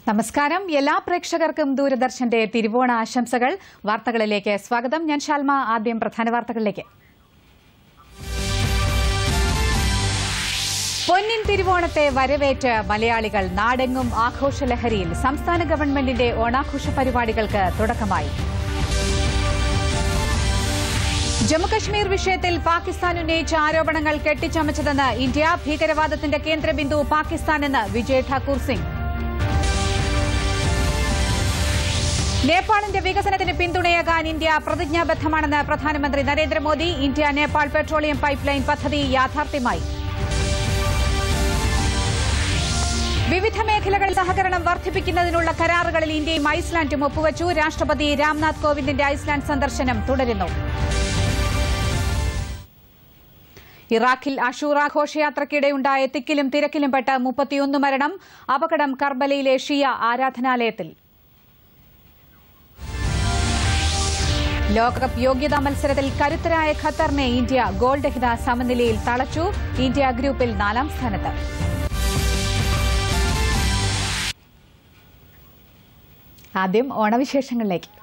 നമസ്കാരം എല്ലാ പ്രേക്ഷകർക്കും ദൂരദർശന്റെ തിരുവോണ ആശംസകൾ വാർത്തകളിലേക്ക് സ്വാഗതം ഞാൻ ഷാൽമ ആദ്യം പ്രധാന വാർത്തകളിലേക്ക് പൊന്നിൻ തിരുവോണത്തെ വരവേറ്റ് മലയാളികൾ നാടെങ്ങും ആഘോഷലഹരിയിൽ സംസ്ഥാന ഗവൺമെന്റിന്റെ ഓണാഘോഷ പരിപാടികൾക്ക് തുടക്കമായി ജമ്മുകശ്മീർ വിഷയത്തിൽ പാകിസ്ഥാൻ ഉന്നയിച്ച ആരോപണങ്ങൾ കെട്ടിച്ചമച്ചതെന്ന് ഇന്ത്യ ഭീകരവാദത്തിന്റെ കേന്ദ്രബിന്ദു പാകിസ്ഥാനെന്ന് വിജയ് ഠാക്കൂർ സിംഗ് നേപ്പാളിന്റെ വികസനത്തിന് പിന്തുണയേകാൻ ഇന്ത്യ പ്രതിജ്ഞാബദ്ധമാണെന്ന് പ്രധാനമന്ത്രി Narendra Modi India Nepal petroleum pipeline പദ്ധതി യാഥാർത്ഥ്യമായി വിവിധ മേഖലകളിൽ സഹകരണം വർദ്ധിപ്പിക്കുന്നതിനുള്ള കരാറുകളിൽ ഇന്ത്യയും ഐസ്ലാൻഡും ഒപ്പുവച്ചു രാഷ്ട്രപതി രാംനാഥ് കോവിന്ദിന്റെ ഐസ്ലാൻഡ് സന്ദർശനം തുടരുന്നു ഇറാഖിൽ അഷൂറ ഘോഷയാത്രയ്ക്കിടെയുണ്ടായ തിക്കിലും തിരക്കിലും പെട്ട് മുപ്പത്തിയൊന്ന് മരണം അപകടം കർബലയിലെ ഷിയ ആരാധനാലയത്തിൽ ലോകകപ്പ് യോഗ്യതാ മത്സരത്തിൽ കരുത്തരായ ഖത്തറിനെ ഇന്ത്യ ഗോൾ രഹിത സമനിലയിൽ തളച്ചു ഇന്ത്യ ഗ്രൂപ്പിൽ നാലാം സ്ഥാനത്ത് ആദ്യം ഓണവിശേഷങ്ങളിലേക്ക്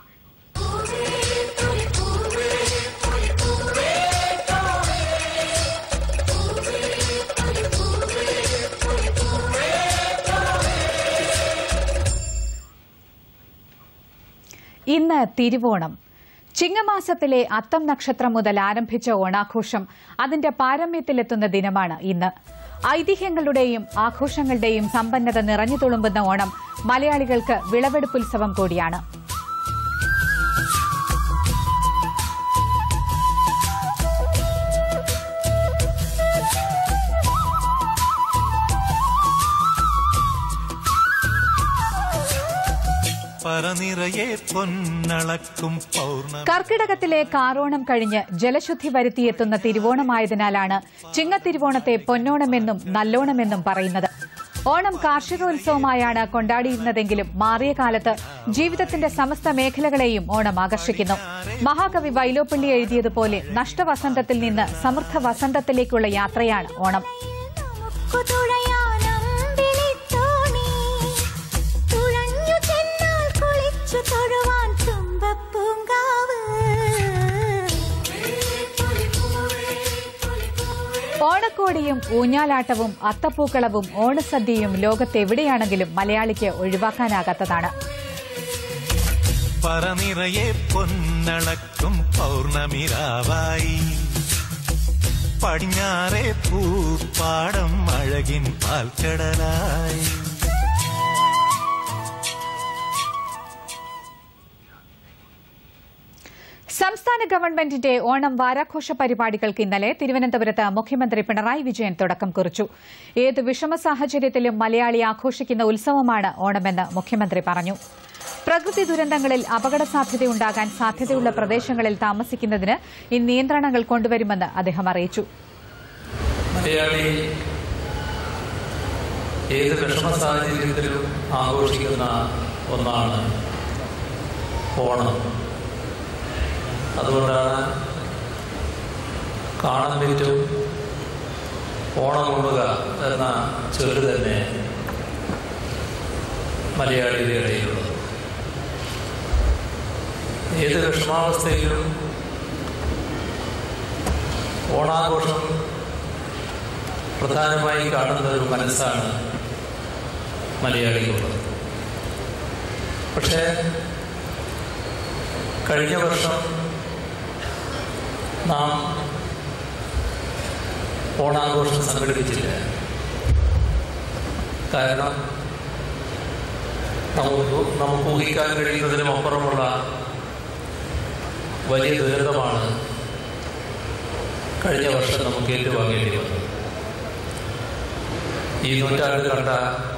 ഇന്ന് തിരുവോണം ചിങ്ങമാസത്തിലെ അത്തം നക്ഷത്രം മുതൽ ആരംഭിച്ച ഓണാഘോഷം അതിന്റെ പാരമ്യത്തിലെത്തുന്ന ദിനമാണ് ഇന്ന് ഐതിഹ്യങ്ങളുടെയും ആഘോഷങ്ങളുടെയും സമ്പന്നത നിറഞ്ഞു തുളുമ്പുന്ന ഓണം മലയാളികൾക്ക് വിളവെടുപ്പുത്സവം കൂടിയാണ് പറനിറയെ പൊന്നളക്കും പൗർണമി കർക്കിടകത്തിലെ കാറോണം കഴിഞ്ഞ് ജലശുദ്ധി വരുത്തിയെത്തുന്ന തിരുവോണമായതിനാലാണ് ചിങ്ങത്തിരുവോണത്തെ പൊന്നോണമെന്നും നല്ലോണമെന്നും പറയുന്നത് ഓണം കാർഷികോത്സവമായാണ് കൊണ്ടാടിയിരുന്നതെങ്കിലും മാറിയ കാലത്ത് ജീവിതത്തിന്റെ സമസ്ത മേഖലകളെയും ഓണം ആകർഷിക്കുന്നു മഹാകവി വൈലോപ്പള്ളി എഴുതിയതുപോലെ നഷ്ടവസന്തത്തിൽ നിന്ന് സമൃദ്ധ വസന്തത്തിലേക്കുള്ള യാത്രയാണ് ഓണം കുതുഴയാനം വിളിത്തോണി തുഴഞ്ഞു ചെന്നാൽ കുളിച്ചു തൊഴുവാൻ തുമ്പപ്പൂങ്കാവ് ഓണക്കോടിയും ഊഞ്ഞാലാട്ടവും അത്തപ്പൂക്കളവും ഓണസദ്യയും ലോകത്തെവിടെയാണെങ്കിലും മലയാളിക്ക് ഒഴിവാക്കാനാകാത്തതാണ് പറനിറയെ പൊന്നളക്കും പൗർണമിരാവായി പടിഞ്ഞാറെ പൂപ്പാടം അഴകിൻ പാൽക്കടലായി സംസ്ഥാന ഗവൺമെന്റിന്റെ ഓണം വാരാഘോഷ പരിപാടികൾക്ക് ഇന്നലെ തിരുവനന്തപുരത്ത് മുഖ്യമന്ത്രി പിണറായി വിജയൻ തുടക്കം കുറിച്ചു ഏത് വിഷമ സാഹചര്യത്തിലും മലയാളി ആഘോഷിക്കുന്ന ഉത്സവമാണ് ഓണമെന്ന് മുഖ്യമന്ത്രി പറഞ്ഞു പ്രകൃതി ദുരന്തങ്ങളിൽ അപകട സാധ്യതയുണ്ടാകാൻ സാധ്യതയുള്ള പ്രദേശങ്ങളിൽ താമസിക്കുന്നതിന് ഈ നിയന്ത്രണങ്ങൾ കൊണ്ടുവരുമെന്ന് അദ്ദേഹം അറിയിച്ചു മലയാളി ഏത് വിഷമ സാഹചര്യത്തിലും ആഘോഷിക്കുന്ന ഒന്നാണ് ഓണം അതുകൊണ്ടാണ് കാണാൻ പറ്റും ഓണം കൊള്ളുക എന്ന ചൊല്ല് തന്നെ മലയാളിയുടെ ഇടയിലുള്ളത് ഏത് വിഷമാവസ്ഥയിലും ഓണാഘോഷം പ്രധാനമായി കാണുന്ന ഒരു മനസ്സാണ് മലയാളികളുള്ളത് പക്ഷേ കഴിഞ്ഞ വർഷം നാം ഓണാഘോഷം സംഘടിപ്പിച്ചില്ല കാരണം നമുക്ക് നമുക്ക് ഊഹിക്കാൻ കഴിയുന്നതിനും അപ്പുറമുള്ള വലിയ ദുരന്തമാണ് കഴിഞ്ഞ വർഷം നമുക്ക് ഏറ്റുവാങ്ങേണ്ടി വന്നത് ഈ നൂറ്റാണ്ട് കണ്ട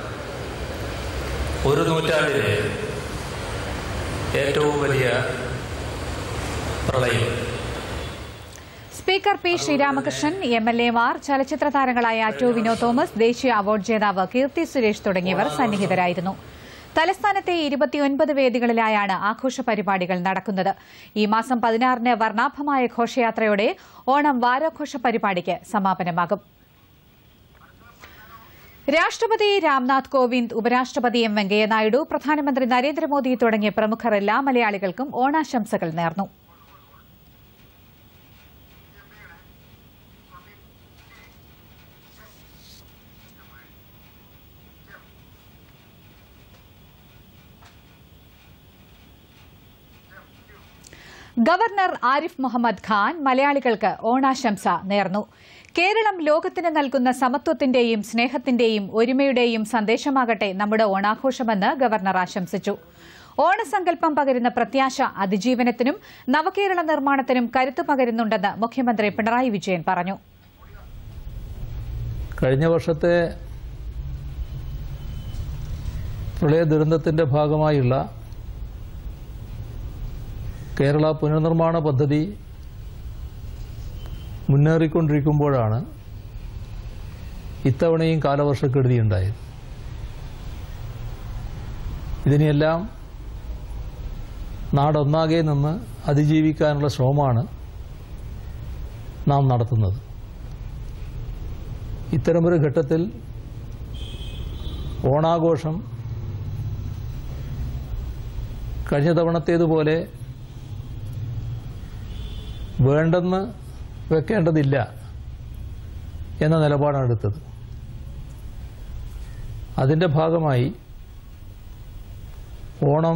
ഒരു നൂറ്റാണ്ടിലെ ഏറ്റവും വലിയ പ്രളയം speaker P Sreeramakrishnan M L എമാർ ചലച്ചിത്ര താരങ്ങളായ ടു വിനോ തോമസ് ദേശീയ അവാർഡ് ജേതാവ് കീർത്തി സുരേഷ് തുടങ്ങിയവർ സന്നിഹിതരായിരുന്നു തലസ്ഥാനത്തെ ഇരുപത്തിയൊൻപത് വേദികളിലായാണ് ആഘോഷ പരിപാടികൾ നടക്കുന്നത് ഈ മാസം പതിനാറിന് വർണ്ണാഭമായ ഘോഷയാത്രയോടെ ഓണം വാരാഘോഷ പരിപാടിക്ക് സമാപനമാകും രാഷ്ട്രപതി രാംനാഥ് കോവിന്ദ് ഉപരാഷ്ട്രപതി എം വെങ്കയ്യനായിഡു പ്രധാനമന്ത്രി നരേന്ദ്രമോദി തുടങ്ങിയ പ്രമുഖർ എല്ലാ മലയാളികൾക്കും ഓണാശംസകൾ നേർന്നു ഗവർണർ ആരിഫ് മുഹമ്മദ് ഖാൻ മലയാളികൾക്ക് ഓണാശംസ നേർന്നു കേരളം ലോകത്തിന് നൽകുന്ന സമത്വത്തിന്റെയും സ്നേഹത്തിന്റെയും ഒരുമയുടെയും സന്ദേശമാകട്ടെ നമ്മുടെ ഓണാഘോഷമെന്ന് ഗവർണർ ആശംസിച്ചു ഓണസങ്കല്പം പകരുന്ന പ്രത്യാശ അതിജീവനത്തിനും നവകേരള നിർമ്മാണത്തിനും കരുത്തു പകരുന്നുണ്ടെന്ന് മുഖ്യമന്ത്രി പിണറായി വിജയൻ പറഞ്ഞു കഴിഞ്ഞ വർഷത്തെ പ്രളയ ദുരന്തത്തിന്റെ ഭാഗമായുള്ള കേരള പുനർനിർമ്മാണ പദ്ധതി മുന്നേറിക്കൊണ്ടിരിക്കുമ്പോഴാണ് ഇത്തവണയും കാലവർഷക്കെടുതിയുണ്ടായത് ഇതിനെല്ലാം നാടൊന്നാകെ നിന്ന് അതിജീവിക്കാനുള്ള ശ്രമമാണ് നാം നടത്തുന്നത് ഇത്തരമൊരു ഘട്ടത്തിൽ ഓണാഘോഷം കഴിഞ്ഞ തവണത്തേതുപോലെ വേണ്ടെന്ന് വെക്കേണ്ടതില്ല എന്ന നിലപാടാണ് എടുത്തത് അതിന്റെ ഭാഗമായി ഓണം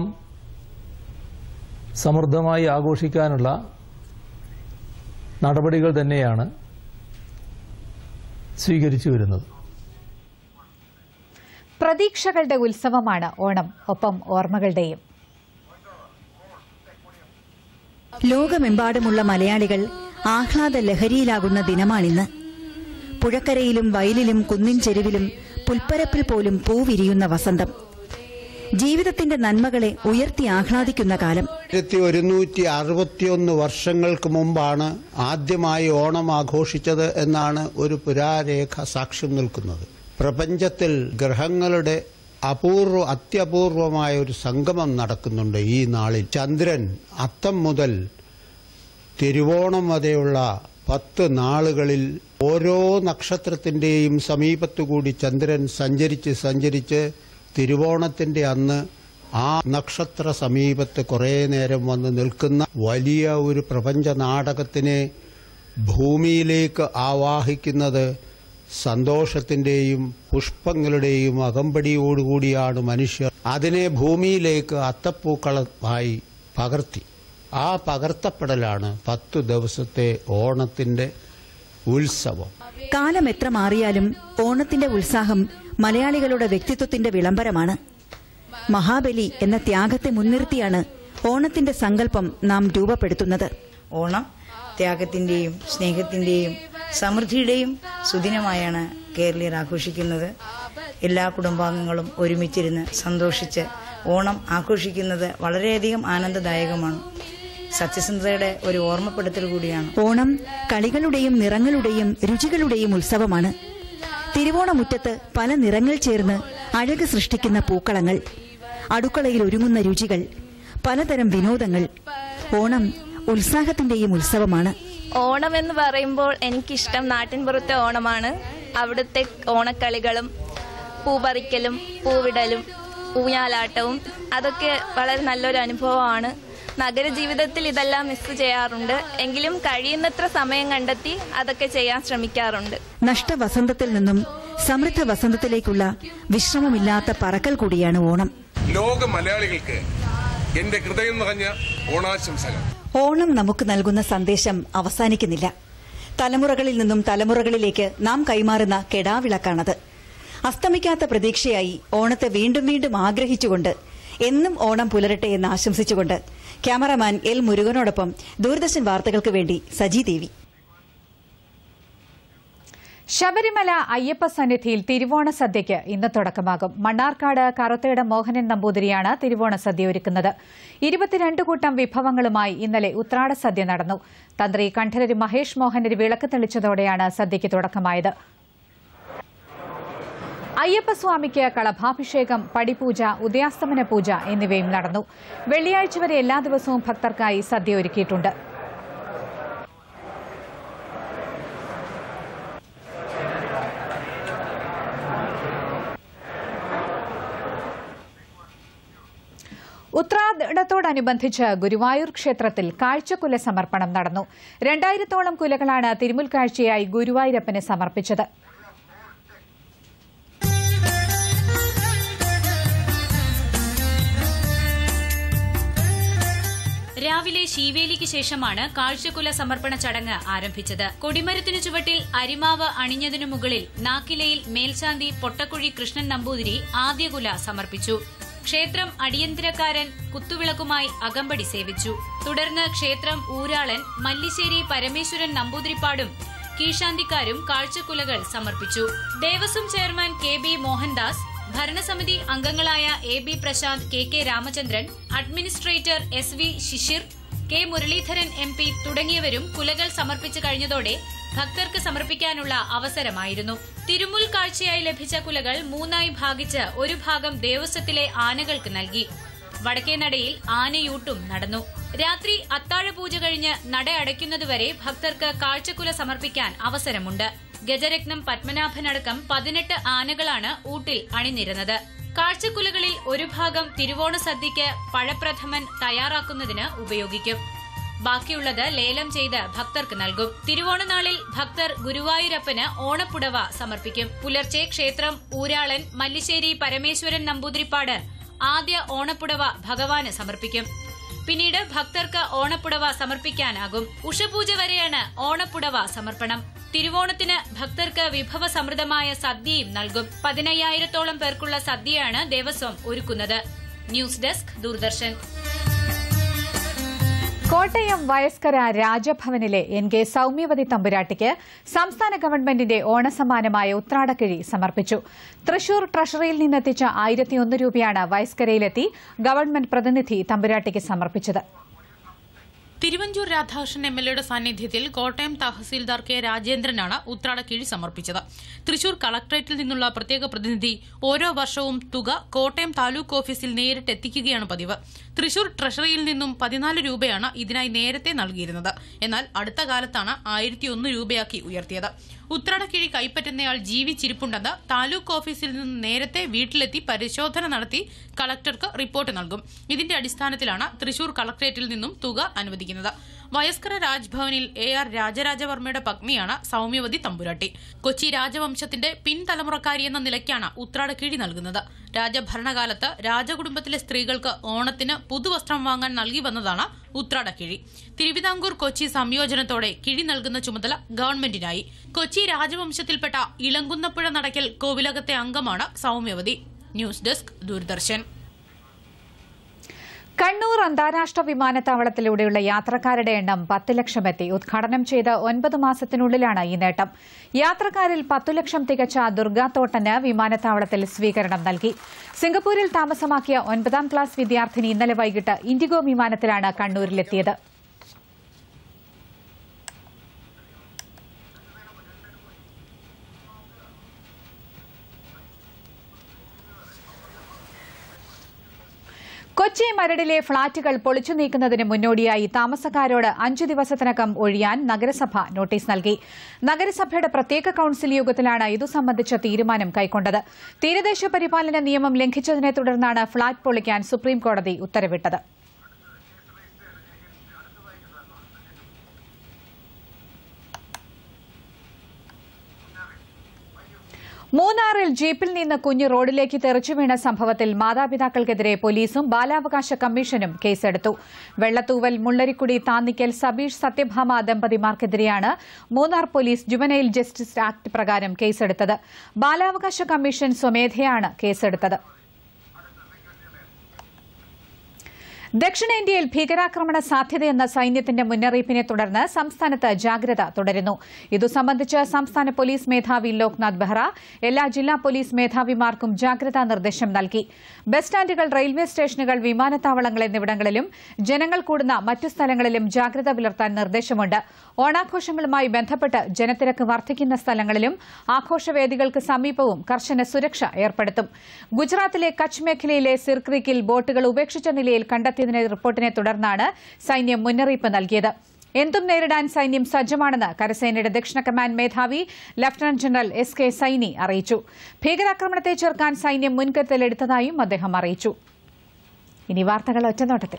സമൃദ്ധമായി ആഘോഷിക്കാനുള്ള നടപടികൾ തന്നെയാണ് സ്വീകരിച്ചു വരുന്നത് പ്രതീക്ഷകളുടെ ഉത്സവമാണ് ഓണം ഒപ്പം ഓർമ്മകളുടെയും ലോകമെമ്പാടുമുള്ള മലയാളികൾ ആഹ്ലാദ ലഹരിയിലാകുന്ന ദിനമാണിന്ന് പുഴക്കരയിലും വയലിലും കുന്നിൻ ചെരുവിലും പുൽപ്പരപ്പിൽ പോലും പൂവിരിയുന്ന വസന്തം ജീവിതത്തിന്റെ നന്മകളെ ഉയർത്തി ആഹ്ലാദിക്കുന്ന കാലം ആയിരത്തി ഒരുന്നൂറ്റി അറുപത്തിയൊന്ന് വർഷങ്ങൾക്ക് മുമ്പാണ് ആദ്യമായി ഓണം ആഘോഷിച്ചത് എന്നാണ് ഒരു പുരാരേഖ സാക്ഷ്യം നിൽക്കുന്നത് പ്രപഞ്ചത്തിൽ ഗ്രഹങ്ങളുടെ അപൂർവ അത്യപൂർവമായ ഒരു സംഗമം നടക്കുന്നുണ്ട് ഈ നാളിൽ ചന്ദ്രൻ അത്തം മുതൽ തിരുവോണം വരെയുള്ള പത്ത് നാളുകളിൽ ഓരോ നക്ഷത്രത്തിന്റെയും സമീപത്തുകൂടി ചന്ദ്രൻ സഞ്ചരിച്ച് സഞ്ചരിച്ച് തിരുവോണത്തിന്റെ അന്ന് ആ നക്ഷത്ര സമീപത്ത് കുറേ നേരം വന്ന് നിൽക്കുന്ന വലിയ ഒരു പ്രപഞ്ച നാടകത്തിനെ ഭൂമിയിലേക്ക് ആവാഹിക്കുന്നത് സന്തോഷത്തിന്റെയും പുഷ്പങ്ങളുടെയും അകമ്പടിയോടുകൂടിയാണ് മനുഷ്യർ അതിനെ ഭൂമിയിലേക്ക് അത്തപ്പൂക്കളമായി പകർത്തി ആ പകർത്തപ്പെടലാണ് പത്തു ദിവസത്തെ ഓണത്തിന്റെ ഉത്സവം കാലം എത്ര മാറിയാലും ഓണത്തിന്റെ ഉത്സാഹം മലയാളികളുടെ വ്യക്തിത്വത്തിന്റെ വിളംബരമാണ് മഹാബലി എന്ന ത്യാഗത്തെ മുൻനിർത്തിയാണ് ഓണത്തിന്റെ സങ്കല്പം നാം രൂപപ്പെടുത്തുന്നത് ഓണം ത്യാഗത്തിന്റെയും സ്നേഹത്തിന്റെയും സമൃദ്ധിയുടെയും സുദിനമായാണ് കേരളീയർ ആഘോഷിക്കുന്നത് എല്ലാ കുടുംബാംഗങ്ങളും ഒരുമിച്ചിരുന്ന് സന്തോഷിച്ച് ഓണം ആഘോഷിക്കുന്നത് വളരെയധികം ആനന്ദദായകമാണ് സത്യസന്ധതയുടെ ഒരു ഓർമ്മപ്പെടുത്തൽ കൂടിയാണ് ഓണം കളികളുടെയും നിറങ്ങളുടെയും രുചികളുടെയും ഉത്സവമാണ് തിരുവോണമുറ്റത്ത് പല നിറങ്ങൾ ചേർന്ന് അഴക് സൃഷ്ടിക്കുന്ന പൂക്കളങ്ങൾ അടുക്കളയിൽ ഒരുങ്ങുന്ന രുചികൾ പലതരം വിനോദങ്ങൾ ഓണം ഉത്സാഹത്തിന്റെയും ഉത്സവമാണ് ഓണം എന്ന് പറയുമ്പോൾ എനിക്കിഷ്ടം നാട്ടിൻപുറത്തെ ഓണമാണ് അവിടുത്തെ ഓണക്കളികളും പൂപറിക്കലും പൂവിടലും ഊഞ്ഞാലാട്ടവും അതൊക്കെ വളരെ നല്ലൊരു അനുഭവമാണ് നഗരജീവിതത്തിൽ ഇതെല്ലാം മിസ് ചെയ്യാറുണ്ട് എങ്കിലും കഴിയുന്നത്ര സമയം കണ്ടെത്തി അതൊക്കെ ചെയ്യാൻ ശ്രമിക്കാറുണ്ട് നഷ്ടവസന്തത്തിൽ നിന്നും സമൃദ്ധ വസന്തത്തിലേക്കുള്ള വിശ്രമമില്ലാത്ത പറക്കൽ കൂടിയാണ് ഓണം ലോക മലയാളികൾക്ക് എന്റെ ഹൃദയം നിറഞ്ഞ ഓണാശംസകൾ ഓണം നമുക്ക് നൽകുന്ന സന്ദേശം അവസാനിക്കുന്നില്ല തലമുറകളിൽ നിന്നും തലമുറകളിലേക്ക് നാം കൈമാറുന്ന കെടാവിളക്കാണത് അസ്തമിക്കാത്ത പ്രതീക്ഷയായി ഓണത്തെ വീണ്ടും വീണ്ടും ആഗ്രഹിച്ചുകൊണ്ട് എന്നും ഓണം പുലരട്ടെ എന്ന് ആശംസിച്ചുകൊണ്ട് ക്യാമറമാൻ എൽ മുരുകനോടൊപ്പം ദൂരദർശൻ വാർത്തകൾക്ക് വേണ്ടി സജി ദേവി ശബരിമല അയ്യപ്പ സന്നിധിയിൽ തിരുവോണ സദ്യയ്ക്ക് ഇന്ന് തുടക്കമാകും മണ്ണാർക്കാട് കറുത്തയുടെ മോഹനൻ നമ്പൂതിരിയാണ് തിരുവോണ സദ്യ ഒരുക്കുന്നത് ഇരുപത്തിരണ്ട് കൂട്ടം വിഭവങ്ങളുമായി ഇന്നലെ ഉത്രാട സദ്യ നടന്നു തന്ത്രി കണ്ഠരര് മഹേഷ് മോഹനര് വിളക്ക് തെളിച്ചതോടെയാണ് സദ്യയ്ക്ക് തുടക്കമായത് അയ്യപ്പസ്വാമിക്ക് കളഭാഭിഷേകം പടിപൂജ ഉദയാസ്തമന പൂജ എന്നിവയും നടന്നു വെള്ളിയാഴ്ച വരെ എല്ലാ ദിവസവും ഭക്തർക്കായി സദ്യ ഒരുക്കിയിട്ടുണ്ട് ഉത്രാടത്തോടനുബന്ധിച്ച് ഗുരുവായൂർ ക്ഷേത്രത്തിൽ കാഴ്ചക്കുല സമർപ്പണം നടന്നു രണ്ടായിരത്തോളം കുലകളാണ് തിരുമുൽ കാഴ്ചയായി ഗുരുവായൂരപ്പന് സമർപ്പിച്ചത് രാവിലെ ശീവേലിക്ക് ശേഷമാണ് കാഴ്ചക്കുല സമർപ്പണ ചടങ്ങ് ആരംഭിച്ചത് കൊടിമരത്തിനു ചുവട്ടിൽ അരിമാവ് അണിഞ്ഞതിനു മുകളിൽ നാക്കിലയിൽ മേൽശാന്തി പൊട്ടക്കുഴി കൃഷ്ണൻ നമ്പൂതിരി ആദ്യകുല സമർപ്പിച്ചു ക്ഷേത്രം അടിയന്തരക്കാരൻ കുത്തുവിളക്കുമായി അകമ്പടി സേവിച്ചു തുടർന്ന് ക്ഷേത്രം ഊരാളൻ മല്ലിശ്ശേരി പരമേശ്വരൻ നമ്പൂതിരിപ്പാടും കീഴ്ശാന്തിക്കാരും കാഴ്ചക്കുലകൾ സമർപ്പിച്ചു Devaswom chairman K B Mohandas ഭരണസമിതി അംഗങ്ങളായ A B Prashanth K K Ramachandran administrator S V Shishir K Muraleedharan M P തുടങ്ങിയവരും കുലകൾ സമർപ്പിച്ചു കഴിഞ്ഞതോടെ ഭക്തർക്ക് സമർപ്പിക്കാനുള്ള അവസരമായിരുന്നു തിരുമുൽ കാഴ്ചയായി ലഭിച്ച കുലകൾ മൂന്നായി ഭാഗിച്ച് ഒരു ഭാഗം ദേവസ്വത്തിലെ ആനകൾക്ക് നൽകി വടക്കേനടയിൽ ആനയൂട്ടും നടന്നു രാത്രി അത്താഴ പൂജ കഴിഞ്ഞ് നട അടയ്ക്കുന്നതുവരെ ഭക്തർക്ക് കാഴ്ചക്കുല സമർപ്പിക്കാൻ അവസരമുണ്ട് ഗജരത്നം പത്മനാഭനടക്കം പതിനെട്ട് ആനകളാണ് ഊട്ടിൽ അണിനിരുന്നത് കാഴ്ചക്കുലകളിൽ ഒരു ഭാഗം തിരുവോണ സദ്യയ്ക്ക് പഴപ്രഥമൻ തയ്യാറാക്കുന്നതിന് ഉപയോഗിക്കും ബാക്കിയുള്ളത് ലേലം ചെയ്ത് ഭക്തർക്ക് നൽകും തിരുവോണനാളിൽ ഭക്തർ ഗുരുവായൂരപ്പന് ഓണപ്പുടവ സമർപ്പിക്കും പുലർച്ചെ ക്ഷേത്രം ഊരാളൻ മല്ലിശ്ശേരി പരമേശ്വരൻ നമ്പൂതിരിപ്പാട് ആദ്യ ഓണപ്പുടവ ഭഗവാന് സമർപ്പിക്കും പിന്നീട് ഭക്തർക്ക് ഓണപ്പുടവ സമർപ്പിക്കാനാകും ഉഷപൂജ വരെയാണ് ഓണപ്പുടവ സമർപ്പണം തിരുവോണത്തിന് ഭക്തർക്ക് വിഭവസമൃദ്ധമായ സദ്യയും നൽകും പതിനയ്യായിരത്തോളം പേർക്കുള്ള സദ്യയാണ് ദേവസ്വം ഒരുക്കുന്നത് ന്യൂസ് ഡെസ്ക് ദൂരദർശൻ കോട്ടയം വയസ്കര രാജഭവനിലെ എൻ കെ സൌമ്യവതി തമ്പുരാട്ടിക്ക് സംസ്ഥാന ഗവൺമെന്റിന്റെ ഓണസമ്മാനമായ ഉത്രാടക്കിഴി സമർപ്പിച്ചു തൃശൂർ ട്രഷറിയിൽ നിന്നെത്തിച്ച ആയിരത്തിയൊന്ന് രൂപയാണ് വയസ്കരയിലെത്തി ഗവൺമെന്റ് പ്രതിനിധി തമ്പുരാട്ടിക്ക് സമർപ്പിച്ചത് തിരുവഞ്ചൂർ രാധാകൃഷ്ണൻ എം എൽ എയുടെ സാന്നിധ്യത്തിൽ കോട്ടയം തഹസീൽദാർ കെ രാജേന്ദ്രനാണ് ഉത്രാടക്കിഴി സമർപ്പിച്ചത് തൃശൂർ കളക്ടറേറ്റിൽ നിന്നുള്ള പ്രത്യേക പ്രതിനിധി ഓരോ വർഷവും തുക കോട്ടയം താലൂക്ക് ഓഫീസിൽ നേരിട്ട് എത്തിക്കുകയാണ് പതിവ് തൃശൂർ ട്രഷറിയിൽ നിന്നും പതിനാല് രൂപയാണ് ഇതിനായി നേരത്തെ നൽകിയിരുന്നത് എന്നാൽ അടുത്ത കാലത്താണ് ആയിരത്തിയൊന്ന് രൂപയാക്കി ഉയർത്തിയത് ഉത്രാടക്കിഴി കൈപ്പറ്റുന്നയാൾ ജീവിച്ചിരിപ്പുണ്ടെന്ന് താലൂക്ക് ഓഫീസിൽ നിന്ന് നേരത്തെ വീട്ടിലെത്തി പരിശോധന നടത്തി കളക്ടർക്ക് റിപ്പോർട്ട് നൽകും ഇതിന്റെ അടിസ്ഥാനത്തിലാണ് തൃശൂർ കളക്ടറേറ്റിൽ നിന്നും തുക അനുവദിക്കുന്നത് വയസ്കര രാജ്ഭവനിൽ എ ആർ രാജരാജവർമ്മയുടെ പത്നിയാണ് സൌമ്യവതി തമ്പുരാട്ടി കൊച്ചി രാജവംശത്തിന്റെ പിൻതലമുറക്കാരി എന്ന നിലയ്ക്കാണ് ഉത്രാടക്കിഴി നൽകുന്നത് രാജഭരണകാലത്ത് രാജകുടുംബത്തിലെ സ്ത്രീകൾക്ക് ഓണത്തിന് പുതുവസ്ത്രം വാങ്ങാൻ നൽകി വന്നതാണ് ഉത്രാടക്കിഴി തിരുവിതാംകൂർ കൊച്ചി സംയോജനത്തോടെ കിഴി നൽകുന്ന ചുമതല ഗവൺമെന്റിനായി കൊച്ചി രാജവംശത്തിൽപ്പെട്ട ഇളങ്കുന്നപ്പുഴ നടക്കൽ കോവിലകത്തെ അംഗമാണ് സൌമ്യവതി ന്യൂസ് ഡെസ്ക് ദൂരദർശൻ കണ്ണൂർ അന്താരാഷ്ട്ര വിമാനത്താവളത്തിലൂടെയുള്ള യാത്രക്കാരുടെ എണ്ണം പത്ത് ലക്ഷമെത്തി ഉദ്ഘാടനം ചെയ്ത് ഒൻപത് മാസത്തിനുള്ളിലാണ് ഈ നേട്ടം യാത്രക്കാരിൽ പത്തു ലക്ഷം തികച്ച ദുർഗാത്തോട്ടന് വിമാനത്താവളത്തിൽ സ്വീകരണം നൽകി സിംഗപ്പൂരിൽ താമസമാക്കിയ ഒൻപതാം ക്ലാസ് വിദ്യാർത്ഥിനി ഇന്നലെ വൈകിട്ട് ഇൻഡിഗോ വിമാനത്തിലാണ് കണ്ണൂരിലെത്തിയത് കൊച്ചി മരടിലെ ഫ്ളാറ്റുകൾ പൊളിച്ചു നീക്കുന്നതിന് മുന്നോടിയായി താമസക്കാരോട് അഞ്ചു ദിവസത്തിനകം ഒഴിയാൻ നഗരസഭ നോട്ടീസ് നൽകി നഗരസഭയുടെ പ്രത്യേക കൌൺസിൽ യോഗത്തിലാണ് ഇതു സംബന്ധിച്ച തീരുമാനം കൈക്കൊണ്ടത് തീരദേശ പരിപാലന നിയമം ലംഘിച്ചതിനെ തുടർന്നാണ് ഫ്ളാറ്റ് പൊളിക്കാൻ സുപ്രീംകോടതി ഉത്തരവിട്ടത് മൂന്നാറിൽ ജീപ്പിൽ നിന്ന് കുഞ്ഞ് റോഡിലേക്ക് തെറിച്ചു വീണ സംഭവത്തിൽ മാതാപിതാക്കൾക്കെതിരെ പോലീസും ബാലാവകാശ കമ്മീഷനും കേസെടുത്തു വെള്ളത്തൂവൽ മുള്ളരിക്കുടി താന്നിക്കൽ സബീഷ് സത്യഭാമ ദമ്പതിമാർക്കെതിരെയാണ് Munnar police juvenile justice act പ്രകാരം കേസെടുത്തത് ബാലാവകാശ കമ്മീഷൻ സ്വമേധയാണ് കേസെടുത്തത് ദക്ഷിണേന്ത്യയിൽ ഭീകരാക്രമണ സാധ്യതയെന്ന സൈന്യത്തിന്റെ മുന്നറിയിപ്പിനെ തുടർന്ന് സംസ്ഥാനത്ത് ജാഗ്രത തുടരുന്നു ഇതു സംബന്ധിച്ച് സംസ്ഥാന പോലീസ് മേധാവി ലോക്നാഥ് ബെഹ്റ എല്ലാ ജില്ലാ പോലീസ് മേധാവിമാർക്കും ജാഗ്രതാ നിർദ്ദേശം നൽകി ബസ് സ്റ്റാൻഡുകൾ റെയിൽവേ സ്റ്റേഷനുകൾ വിമാനത്താവളങ്ങൾ എന്നിവിടങ്ങളിലും ജനങ്ങൾ കൂടുന്ന മറ്റു സ്ഥലങ്ങളിലും ജാഗ്രത പുലർത്താൻ നിർദ്ദേശമുണ്ട് ഓണാഘോഷങ്ങളുമായി ബന്ധപ്പെട്ട് ജനത്തിരക്ക് വർദ്ധിക്കുന്ന സ്ഥലങ്ങളിലും ആഘോഷവേദികൾക്ക് സമീപവും കർശന സുരക്ഷ ഏർപ്പെടുത്തും ഗുജറാത്തിലെ കച്ച് മേഖലയിലെ സിർക്രീക്കിൽ ബോട്ടുകൾ ഉപേക്ഷിച്ച നിലയിൽ കണ്ടെത്തിയതിന്റെ റിപ്പോർട്ടിനെ തുടർന്നാണ് സൈന്യം മുന്നറിയിപ്പ് നൽകിയത് എന്തും നേരിടാൻ സൈന്യം സജ്ജമാണെന്ന് കരസേനയുടെ ദക്ഷിണ കമാൻഡ് മേധാവി lieutenant general S K Saini അറിയിച്ചു ഭീകരാക്രമണത്തെ ചെറുക്കാൻ സൈന്യം മുൻകരുതലെടുത്തതായും അദ്ദേഹം അറിയിച്ചു ഇനി വാർത്തകൾ ഒറ്റനോട്ടത്തിൽ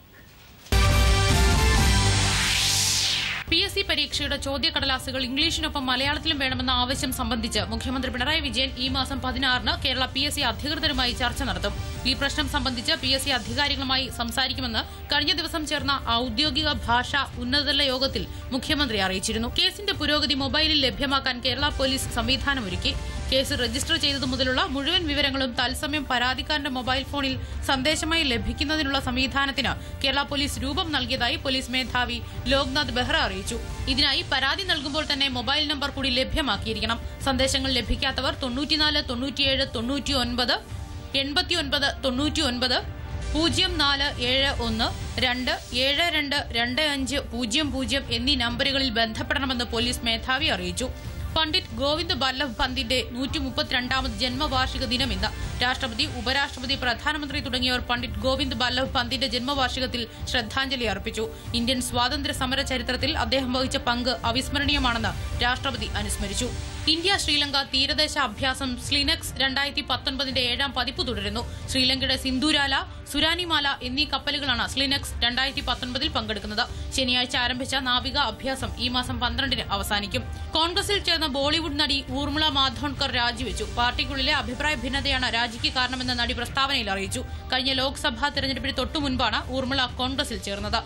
പി എസ് സി പരീക്ഷയുടെ ചോദ്യക്കടലാസുകൾ ഇംഗ്ലീഷിനൊപ്പം മലയാളത്തിലും വേണമെന്ന ആവശ്യം സംബന്ധിച്ച് മുഖ്യമന്ത്രി പിണറായി വിജയൻ ഈ മാസം പതിനാറിന് കേരള പി എസ് സി അധികൃതരുമായി ചർച്ച നടത്തും ഈ പ്രശ്നം സംബന്ധിച്ച് പി എസ് സി അധികാരികളുമായി സംസാരിക്കുമെന്ന് കഴിഞ്ഞ ദിവസം ചേർന്ന ഔദ്യോഗിക ഭാഷാ ഉന്നതതല യോഗത്തിൽ മുഖ്യമന്ത്രി അറിയിച്ചിരുന്നു കേസിന്റെ പുരോഗതി മൊബൈലിൽ ലഭ്യമാക്കാൻ കേരള പോലീസ് സംവിധാനമൊരുക്കി കേസ് രജിസ്റ്റർ ചെയ്തതു മുതലുള്ള മുഴുവൻ വിവരങ്ങളും തത്സമയം പരാതിക്കാരന്റെ മൊബൈൽ ഫോണിൽ സന്ദേശമായി ലഭിക്കുന്നതിനുള്ള സംവിധാനത്തിന് കേരള പോലീസ് രൂപം നൽകിയതായി പോലീസ് മേധാവി ലോക്നാഥ് ബെഹ്റ അറിയിച്ചു ഇതിനായി പരാതി നൽകുമ്പോൾ തന്നെ മൊബൈൽ നമ്പർ കൂടി ലഭ്യമാക്കിയിരിക്കണം സന്ദേശങ്ങൾ ലഭിക്കാത്തവർ തൊണ്ണൂറ്റിനാല് തൊണ്ണൂറ്റിയേഴ് തൊണ്ണൂറ്റി ഒൻപത് എൺപത്തിയൊൻപത് തൊണ്ണൂറ്റിയൊൻപത് പൂജ്യം നാല് ഏഴ് ഒന്ന് രണ്ട് ഏഴ് രണ്ട് രണ്ട് അഞ്ച് പൂജ്യം പൂജ്യം എന്നീ നമ്പറുകളിൽ ബന്ധപ്പെടണമെന്ന് പോലീസ് മേധാവി അറിയിച്ചു പണ്ഡിറ്റ് ഗോവിന്ദ് വല്ലഭ് പന്തിന്റെ നൂറ്റി മുപ്പത്തിരണ്ടാമത് ജന്മവാർഷിക ദിനം ഇന്ന് രാഷ്ട്രപതി ഉപരാഷ്ട്രപതി പ്രധാനമന്ത്രി തുടങ്ങിയവർ പണ്ഡിറ്റ് ഗോവിന്ദ് വല്ലഭ് പന്തിന്റെ ജന്മവാർഷികത്തിൽ ശ്രദ്ധാഞ്ജലി അർപ്പിച്ചു ഇന്ത്യൻ സ്വാതന്ത്ര്യ സമര ചരിത്രത്തിൽ അദ്ദേഹം വഹിച്ച പങ്ക് അവിസ്മരണീയമാണെന്ന് രാഷ്ട്രപതി അനുസ്മരിച്ചു ഇന്ത്യ ശ്രീലങ്ക തീരദേശ അഭ്യാസം സ്ലിനക്സ് രണ്ടായിരത്തി പത്തൊൻപതിന്റെ ഏഴാം പതിപ്പ് തുടരുന്നു ശ്രീലങ്കയുടെ സിന്ധുരാല സുരാനിമാല എന്നീ കപ്പലുകളാണ് സ്ലിനക്സ് രണ്ടായിരത്തി പത്തൊൻപതിൽ പങ്കെടുക്കുന്നത് ശനിയാഴ്ച ആരംഭിച്ച നാവിക അഭ്യാസം ഈ മാസം പന്ത്രണ്ടിന് അവസാനിക്കും കോൺഗ്രസിൽ ചേർന്ന ബോളിവുഡ് നടി ഊർമിള മാധോൺകർ രാജിവെച്ചു പാർട്ടിക്കുള്ളിലെ അഭിപ്രായ ഭിന്നതയാണ് രാജിക്ക് കാരണമെന്ന് നടി പ്രസ്താവനയിൽ അറിയിച്ചു കഴിഞ്ഞ ലോക്സഭാ തെരഞ്ഞെടുപ്പിന് തൊട്ടു മുൻപാണ് ഊർമിള കോൺഗ്രസിൽ ചേർന്നത്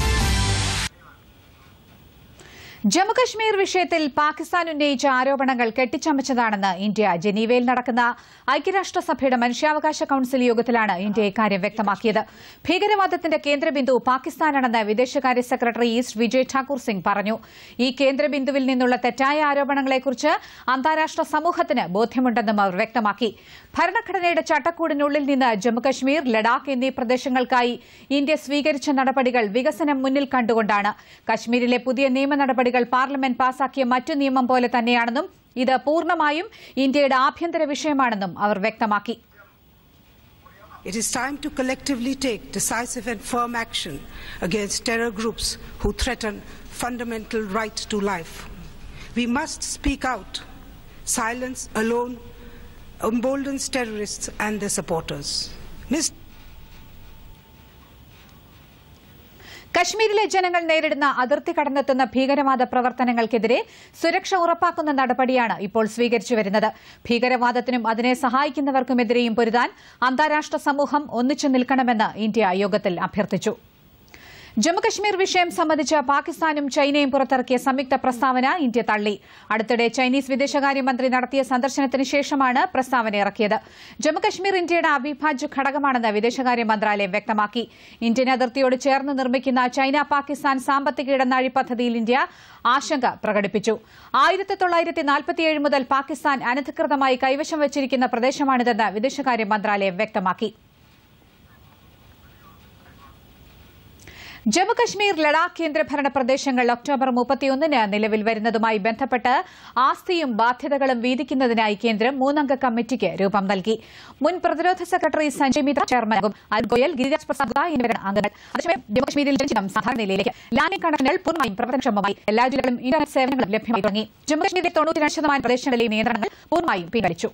ജമ്മുകശ്മീർ വിഷയത്തിൽ പാകിസ്ഥാൻ ഉന്നയിച്ച ആരോപണങ്ങൾ കെട്ടിച്ചമച്ചതാണെന്ന് ഇന്ത്യ ജനീവയിൽ നടക്കുന്ന ഐക്യരാഷ്ട്രസഭയുടെ മനുഷ്യാവകാശ കൌൺസിൽ യോഗത്തിലാണ് ഇന്ത്യ ഇക്കാര്യം വ്യക്തമാക്കിയത് ഭീകരവാദത്തിന്റെ കേന്ദ്രബിന്ദു പാകിസ്ഥാനാണെന്ന് വിദേശകാര്യ സെക്രട്ടറി ഈസ്റ്റ് വിജയ് ഠാക്കൂർ സിംഗ് പറഞ്ഞു ഈ കേന്ദ്രബിന്ദുവിൽ നിന്നുള്ള തെറ്റായ ആരോപണങ്ങളെക്കുറിച്ച് അന്താരാഷ്ട്ര സമൂഹത്തിന് ബോധ്യമുണ്ടെന്നും അവർ വ്യക്തമാക്കി ഭരണഘടനയുടെ ചട്ടക്കൂടിനുള്ളിൽ നിന്ന് ജമ്മുകശ്മീർ ലഡാക്ക് എന്നീ പ്രദേശങ്ങൾക്കായി ഇന്ത്യ സ്വീകരിച്ച നടപടികൾ വികസനം മുന്നിൽ കണ്ടുകൊണ്ടാണ് കശ്മീരിലെ പുതിയ നിയമ നടപടികൾ പാർലമെന്റ് പാസാക്കിയ മറ്റു നിയമം പോലെ തന്നെയാണെന്നും ഇത് പൂർണ്ണമായും ഇന്ത്യയുടെ ആഭ്യന്തര വിഷയമാണെന്നും അവർ വ്യക്തമാക്കി It is time to collectively take decisive and firm action against terror groups who threaten fundamental right to life. We must speak out. Silence alone emboldens terrorists and their supporters. Ms. കശ്മീരിലെ ജനങ്ങൾ നേരിടുന്ന അതിർത്തി കടന്നെത്തുന്ന ഭീകരവാദ പ്രവർത്തനങ്ങൾക്കെതിരെ സുരക്ഷ ഉറപ്പാക്കുന്ന നടപടിയാണ് ഇപ്പോൾ സ്വീകരിച്ചു വരുന്നത് ഭീകരവാദത്തിനും അതിനെ സഹായിക്കുന്നവർക്കുമെതിരെയും പൊരുതാൻ അന്താരാഷ്ട്ര സമൂഹം ഒന്നിച്ചു നിൽക്കണമെന്ന് ഇന്ത്യ യോഗത്തിൽ അഭ്യർത്ഥിച്ചു ജമ്മുകശ്മീർ വിഷയം സംബന്ധിച്ച് പാകിസ്ഥാനും ചൈനയും പുറത്തിറക്കിയ സംയുക്ത പ്രസ്താവന ഇന്ത്യ തള്ളി അടുത്തിടെ ചൈനീസ് വിദേശകാര്യമന്ത്രി നടത്തിയ സന്ദർശനത്തിന് ശേഷമാണ് പ്രസ്താവന ഇറക്കിയത് ജമ്മുകശ്മീർ ഇന്ത്യയുടെ അവിഭാജ്യ ഘടകമാണെന്ന് വിദേശകാര്യ മന്ത്രാലയം വ്യക്തമാക്കി ഇന്ത്യൻ അതിർത്തിയോട് ചേർന്ന് നിർമ്മിക്കുന്ന ചൈന പാകിസ്ഥാൻ സാമ്പത്തിക ഇടനാഴി പദ്ധതിയിൽ ഇന്ത്യ ആശങ്ക പ്രകടിപ്പിച്ചു ആയിരത്തി തൊള്ളായിരത്തി നാൽപ്പത്തിയേഴ് മുതൽ പാകിസ്ഥാൻ അനധികൃതമായി കൈവശം വച്ചിരിക്കുന്ന പ്രദേശമാണിതെന്ന് വിദേശകാര്യ മന്ത്രാലയം വ്യക്തമാക്കി ജമ്മുകശ്മീർ ലഡാക്ക് കേന്ദ്രഭരണ പ്രദേശങ്ങൾ ഒക്ടോബർ മുപ്പത്തിയൊന്നിന് നിലവിൽ വരുന്നതുമായി ബന്ധപ്പെട്ട് ആസ്തിയും ബാധ്യതകളും വീതിക്കുന്നതിനായി കേന്ദ്രം മൂന്നംഗ കമ്മിറ്റിക്ക് രൂപം നൽകി മുൻ പ്രതിരോധ സെക്രട്ടറി സഞ്ജയ് മിത്ര ചെയർമാനാകും അരുൺ ഗോയൽ ഗിരിരാജ് പ്രസാദ് ഗുപ്ത എന്നിവരാണ് അംഗങ്ങൾ അതേസമയം ജമ്മുകശ്മീരിൽ ജനജീവിതം സാധാരണ നിലയിലേക്ക് ലാൻഡിംഗ് കണക്ഷനുകൾ പൂർണ്ണമായും പ്രവർത്തനക്ഷമമായി എല്ലാ ജില്ലകളും ഇന്റർനെറ്റ് സേവനങ്ങളും ലഭ്യമായി തുടങ്ങി ജമ്മുകശ്മീരിലെ തൊണ്ണൂറ്റിരണ്ട് ശതമാനം പ്രദേശങ്ങളിലെ നിയന്ത്രണങ്ങൾ പൂർണ്ണമായും പിൻവലിച്ചു